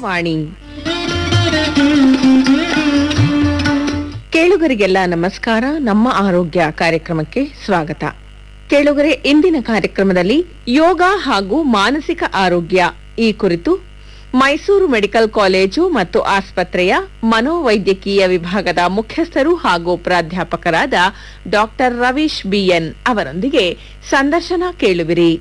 ಆಕಾಶವಾಣಿ ಕೇಳುಗರಿಗೆಲ್ಲ ನಮಸ್ಕಾರ ನಮ್ಮ ಆರೋಗ್ಯ ಕಾರ್ಯಕ್ರಮಕ್ಕೆ ಸ್ವಾಗತ ಕೇಳುಗರೆ ಇಂದಿನ ಕಾರ್ಯಕ್ರಮದಲ್ಲಿ ಯೋಗ ಹಾಗೂ ಮಾನಸಿಕ ಆರೋಗ್ಯ ಈ ಕುರಿತು ಮೈಸೂರು ಮೆಡಿಕಲ್ ಕಾಲೇಜು ಮತ್ತು ಆಸ್ಪತ್ರೆಯ ಮನೋವೈದ್ಯಕೀಯ ವಿಭಾಗದ ಮುಖ್ಯಸ್ಥರು ಹಾಗೂ ಪ್ರಾಧ್ಯಾಪಕರಾದ ಡಾಕ್ಟರ್ ರವೀಶ್ ಬಿಎನ್ ಅವರೊಂದಿಗೆ ಸಂದರ್ಶನ ಕೇಳುವಿರಿ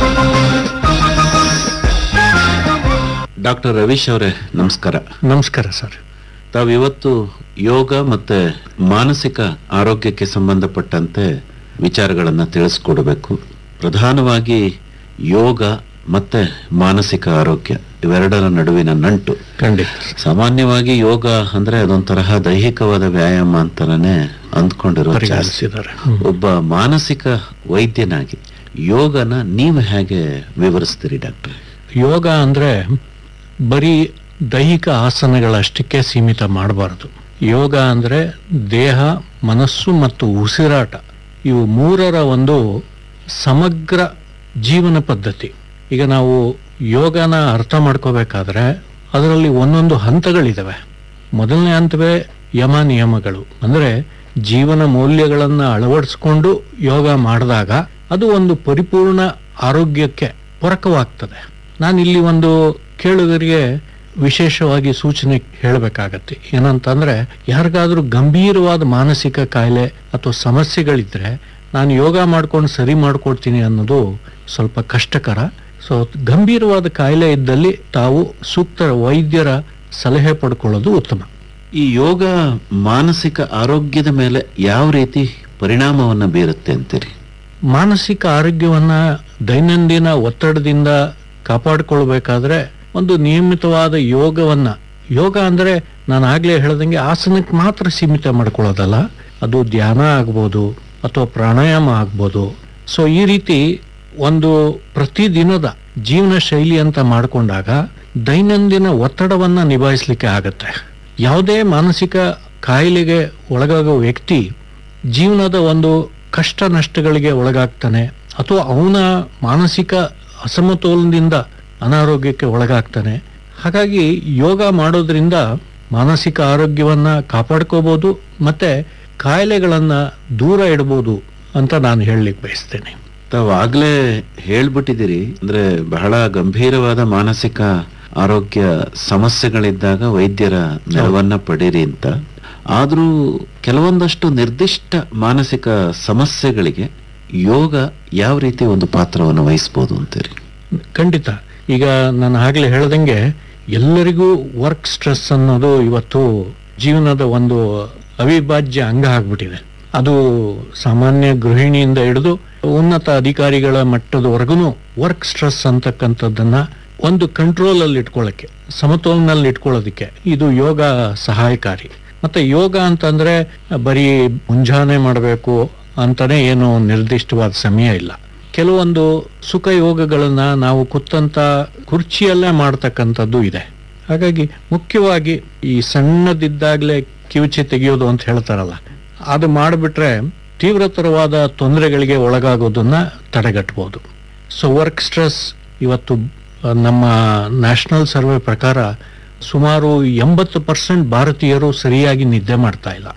ಡಾಕ್ಟರ್ ರವೀಶ್ ಅವರೇ ನಮಸ್ಕಾರ ನಮಸ್ಕಾರ ಸರ್ ತಾವು ಇವತ್ತು ಯೋಗ ಮತ್ತೆ ಮಾನಸಿಕ ಆರೋಗ್ಯಕ್ಕೆ ಸಂಬಂಧಪಟ್ಟಂತೆ ವಿಚಾರಗಳನ್ನ ತಿಳಿಸ್ಕೊಡ್ಬೇಕು ಪ್ರಧಾನವಾಗಿ ಯೋಗ ಮತ್ತೆ ಮಾನಸಿಕ ಆರೋಗ್ಯ ಇವೆರಡರ ನಡುವಿನ ನಂಟು ಖಂಡಿತ ಸಾಮಾನ್ಯವಾಗಿ ಯೋಗ ಅಂದ್ರೆ ಅದೊಂಥರಹ ದೈಹಿಕವಾದ ವ್ಯಾಯಾಮ ಅಂತಾನೆ ಅಂದ್ಕೊಂಡಿರೋ ಜಾಸ್ತಿ ಪರಿಗಣಿಸಿದ್ದಾರೆ ಒಬ್ಬ ಮಾನಸಿಕ ವೈದ್ಯನಾಗಿ ಯೋಗನ ನೀವು ಹೇಗೆ ವಿವರಿಸ್ತೀರಿ ಡಾಕ್ಟರ್ ಯೋಗ ಅಂದ್ರೆ ಬರೀ ದೈಹಿಕ ಆಸನಗಳಷ್ಟಕ್ಕೆ ಸೀಮಿತ ಮಾಡಬಾರದು ಯೋಗ ಅಂದ್ರೆ ದೇಹ ಮನಸ್ಸು ಮತ್ತು ಉಸಿರಾಟ ಇವು ಮೂರರ ಒಂದು ಸಮಗ್ರ ಜೀವನ ಪದ್ಧತಿ ಈಗ ನಾವು ಯೋಗನ ಅರ್ಥ ಮಾಡ್ಕೋಬೇಕಾದ್ರೆ ಅದರಲ್ಲಿ ಒಂದೊಂದು ಹಂತಗಳಿದಾವೆ ಮೊದಲನೇ ಹಂತವೇ ಯಮ ನಿಯಮಗಳು ಅಂದ್ರೆ ಜೀವನ ಮೌಲ್ಯಗಳನ್ನ ಅಳವಡಿಸ್ಕೊಂಡು ಯೋಗ ಮಾಡಿದಾಗ ಅದು ಒಂದು ಪರಿಪೂರ್ಣ ಆರೋಗ್ಯಕ್ಕೆ ಪೂರಕವಾಗ್ತದೆ ನಾನು ಇಲ್ಲಿ ಒಂದು ಕೇಳುಗರಿಗೆ ವಿಶೇಷವಾಗಿ ಸೂಚನೆ ಹೇಳಬೇಕಾಗತ್ತೆ ಏನಂತಂದ್ರೆ ಯಾರಿಗಾದ್ರೂ ಗಂಭೀರವಾದ ಮಾನಸಿಕ ಕಾಯಿಲೆ ಅಥವಾ ಸಮಸ್ಯೆಗಳಿದ್ರೆ ನಾನು ಯೋಗ ಮಾಡ್ಕೊಂಡು ಸರಿ ಮಾಡ್ಕೊಡ್ತೀನಿ ಅನ್ನೋದು ಸ್ವಲ್ಪ ಕಷ್ಟಕರ ಸೊ ಗಂಭೀರವಾದ ಕಾಯಿಲೆ ಇದ್ದಲ್ಲಿ ತಾವು ಸೂಕ್ತ ವೈದ್ಯರ ಸಲಹೆ ಪಡ್ಕೊಳ್ಳೋದು ಉತ್ತಮ ಈ ಯೋಗ ಮಾನಸಿಕ ಆರೋಗ್ಯದ ಮೇಲೆ ಯಾವ ರೀತಿ ಪರಿಣಾಮವನ್ನ ಬೀರುತ್ತೆ ಅಂತೀರಿ ಮಾನಸಿಕ ಆರೋಗ್ಯವನ್ನ ದೈನಂದಿನ ಒತ್ತಡದಿಂದ ಕಾಪಾಡಿಕೊಳ್ಬೇಕಾದ್ರೆ ಒಂದು ನಿಯಮಿತವಾದ ಯೋಗವನ್ನ ಯೋಗ ಅಂದ್ರೆ ನಾನು ಆಗ್ಲೇ ಹೇಳ್ದಂಗೆ ಆಸನಕ್ಕೆ ಮಾತ್ರ ಸೀಮಿತ ಮಾಡ್ಕೊಳ್ಳೋದಲ್ಲ ಅದು ಧ್ಯಾನ ಆಗ್ಬೋದು ಅಥವಾ ಪ್ರಾಣಾಯಾಮ ಆಗ್ಬೋದು ಸೊ ಈ ರೀತಿ ಒಂದು ಪ್ರತಿದಿನದ ಜೀವನ ಶೈಲಿ ಅಂತ ಮಾಡಿಕೊಂಡಾಗ ದೈನಂದಿನ ಒತ್ತಡವನ್ನ ನಿಭಾಯಿಸ್ಲಿಕ್ಕೆ ಆಗತ್ತೆ ಯಾವುದೇ ಮಾನಸಿಕ ಕಾಯಿಲೆಗೆ ಒಳಗಾಗೋ ವ್ಯಕ್ತಿ ಜೀವನದ ಒಂದು ಕಷ್ಟ ನಷ್ಟಗಳಿಗೆ ಒಳಗಾಗ್ತಾನೆ ಅಥವಾ ಅವನ ಮಾನಸಿಕ ಅಸಮತೋಲನದಿಂದ ಅನಾರೋಗ್ಯಕ್ಕೆ ಒಳಗಾಗ್ತಾನೆ ಹಾಗಾಗಿ ಯೋಗ ಮಾಡೋದ್ರಿಂದ ಮಾನಸಿಕ ಆರೋಗ್ಯವನ್ನ ಕಾಪಾಡ್ಕೋಬಹುದು ಮತ್ತೆ ಕಾಯಿಲೆಗಳನ್ನ ದೂರ ಇಡಬಹುದು ಅಂತ ನಾನು ಹೇಳಲಿಕ್ಕೆ ಬಯಸ್ತೇನೆ ತಾವು ಆಗ್ಲೇ ಹೇಳ್ಬಿಟ್ಟಿದ್ದೀರಿ ಅಂದ್ರೆ ಬಹಳ ಗಂಭೀರವಾದ ಮಾನಸಿಕ ಆರೋಗ್ಯ ಸಮಸ್ಯೆಗಳಿದ್ದಾಗ ವೈದ್ಯರ ನೆರವನ್ನ ಪಡೀರಿ ಅಂತ ಆದ್ರೂ ಕೆಲವೊಂದಷ್ಟು ನಿರ್ದಿಷ್ಟ ಮಾನಸಿಕ ಸಮಸ್ಯೆಗಳಿಗೆ ಯೋಗ ಯಾವ ರೀತಿ ಒಂದು ಪಾತ್ರವನ್ನು ವಹಿಸ್ಬೋದು ಅಂತೀರಿ ಖಂಡಿತ ಈಗ ನಾನು ಆಗ್ಲೇ ಹೇಳ್ದಂಗೆ ಎಲ್ಲರಿಗೂ ವರ್ಕ್ ಸ್ಟ್ರೆಸ್ ಅನ್ನೋದು ಇವತ್ತು ಜೀವನದ ಒಂದು ಅವಿಭಾಜ್ಯ ಅಂಗ ಆಗ್ಬಿಟ್ಟಿದೆ ಅದು ಸಾಮಾನ್ಯ ಗೃಹಿಣಿಯಿಂದ ಹಿಡಿದು ಉನ್ನತ ಅಧಿಕಾರಿಗಳ ಮಟ್ಟದವರೆಗೂ ವರ್ಕ್ ಸ್ಟ್ರೆಸ್ ಅಂತಕ್ಕಂಥದ್ದನ್ನ ಒಂದು ಕಂಟ್ರೋಲ್ ಅಲ್ಲಿ ಇಟ್ಕೊಳ್ಳಕ್ಕೆ ಸಮತೋಲನಲ್ಲಿ ಇಟ್ಕೊಳ್ಳೋದಕ್ಕೆ ಇದು ಯೋಗ ಸಹಾಯಕಾರಿ ಮತ್ತೆ ಯೋಗ ಅಂತಂದ್ರೆ ಬರೀ ಮುಂಜಾನೆ ಮಾಡಬೇಕು ಅಂತಾನೆ ಏನು ನಿರ್ದಿಷ್ಟವಾದ ಸಮಯ ಇಲ್ಲ ಕೆಲವೊಂದು ಸುಖ ಯೋಗಗಳನ್ನ ನಾವು ಕೂತಂತ ಕುರ್ಚಿಯಲ್ಲೇ ಮಾಡ್ತಕ್ಕಂಥದ್ದು ಇದೆ ಹಾಗಾಗಿ ಮುಖ್ಯವಾಗಿ ಈ ಸಣ್ಣದಿದ್ದಾಗ್ಲೇ ಕಿವುಚಿ ತೆಗೆಯೋದು ಅಂತ ಹೇಳ್ತಾರಲ್ಲ ಅದು ಮಾಡಿಬಿಟ್ರೆ ತೀವ್ರತರವಾದ ತೊಂದರೆಗಳಿಗೆ ಒಳಗಾಗೋದನ್ನ ತಡೆಗಟ್ಟಬಹುದು ಸೊ ವರ್ಕ್ ಸ್ಟ್ರೆಸ್ ಇವತ್ತು ಆ, ನಮ್ಮ ನ್ಯಾಷನಲ್ ಸರ್ವೆ ಪ್ರಕಾರ ಸುಮಾರು ಎಂಬತ್ತು ಪರ್ಸೆಂಟ್ ಭಾರತೀಯರು ಸರಿಯಾಗಿ ನಿದ್ದೆ ಮಾಡ್ತಾ ಇಲ್ಲ